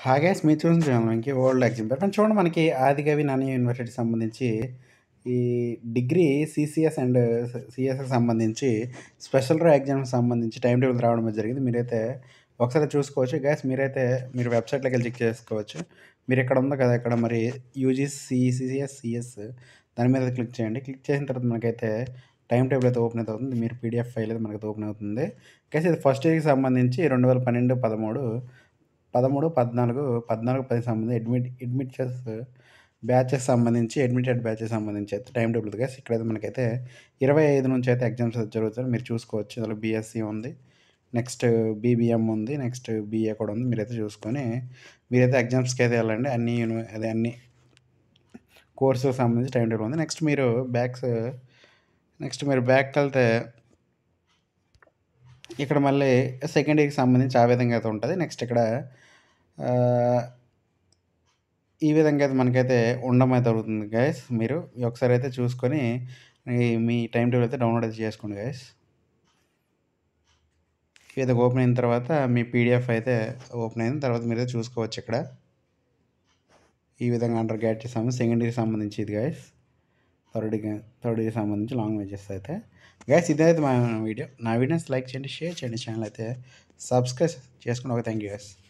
హాగేస్ మీరు చూసిన మనకి వరల్డ్ ఎగ్జామ్ పేపర్ చూడండి మనకి ఆదికవి నాని యూనివర్సిటీకి సంబంధించి ఈ డిగ్రీ సిసిఎస్ అండ్ సిఎస్కి సంబంధించి స్పెషల్ రా ఎగ్జామ్కి సంబంధించి టైం టేబుల్ రావడం జరిగింది మీరైతే ఒకసారి చూసుకోవచ్చు గ్యాస్ మీరైతే మీరు వెబ్సైట్లోకి వెళ్ళి చెక్ చేసుకోవచ్చు మీరు ఇక్కడ ఉంది కదా ఇక్కడ మరి యూజీ సిసిఎస్ సిఎస్ దాని మీద క్లిక్ చేయండి క్లిక్ చేసిన తర్వాత మనకైతే టైం టేబుల్ అయితే ఓపెన్ అయితే అవుతుంది మీరు పీడిఎఫ్ ఫైల్ అయితే మనకైతే ఓపెన్ అవుతుంది గ్యాస్ ఇది ఫస్ట్ ఇయర్కి సంబంధించి రెండు వేల పన్నెండు పదమూడు పదమూడు పద్నాలుగు పద్నాలుగు పది సంబంధించి అడ్మిట్ అడ్మిట్స్ బ్యాచెస్ సంబంధించి అడ్మిటెడ్ బ్యాచెస్ సంబంధించి అయితే టైం టేబుల్ గైస్ ఇక్కడైతే మనకైతే ఇరవై ఐదు నుంచి అయితే ఎగ్జామ్స్ అయితే జరుగుతాయి మీరు చూసుకోవచ్చు ఇందులో బీఎస్సీ ఉంది నెక్స్ట్ బీబీఎం ఉంది నెక్స్ట్ బీఏ కూడా ఉంది మీరైతే చూసుకొని మీరైతే ఎగ్జామ్స్కి అయితే వెళ్ళండి అన్ని యూని అదే అన్ని కోర్సులకు సంబంధించి టైం టేబుల్ ఉంది నెక్స్ట్ మీరు బ్యాక్స్ నెక్స్ట్ మీరు బ్యాక్కి వెళ్తే ఇక్కడ మళ్ళీ సెకండ్ ఇయర్కి సంబంధించి ఆ విధంగా అయితే ఉంటుంది నెక్స్ట్ ఇక్కడ ఆ, ఈ విధంగా అయితే మనకైతే ఉండడం అయితే జరుగుతుంది గైస్ మీరు ఒకసారి అయితే చూసుకొని ఈ మీ టైం టేబుల్ అయితే డౌన్లోడ్ అయితే చేసుకోండి గైస్ ఇది ఓపెన్ అయిన తర్వాత మీ పీడిఎఫ్ అయితే ఓపెన్ అయిన తర్వాత మీరు చూసుకోవచ్చు ఇక్కడ ఈ విధంగా అండర్ గ్యాట్ చేసాము సెకండ్ ఇయర్ సంబంధించి ఇది గైస్ థర్డ్ థర్డ్ ఇయర్ సంబంధించి లాంగ్ మెజెస్ అయితే గైస్ ఇదైతే మా వీడియో నా వీడియోస్ లైక్ చేయండి షేర్ చేయండి ఛానల్ అయితే సబ్స్క్రైబ్ చేసుకోండి ఒక థ్యాంక్ యూ గైస్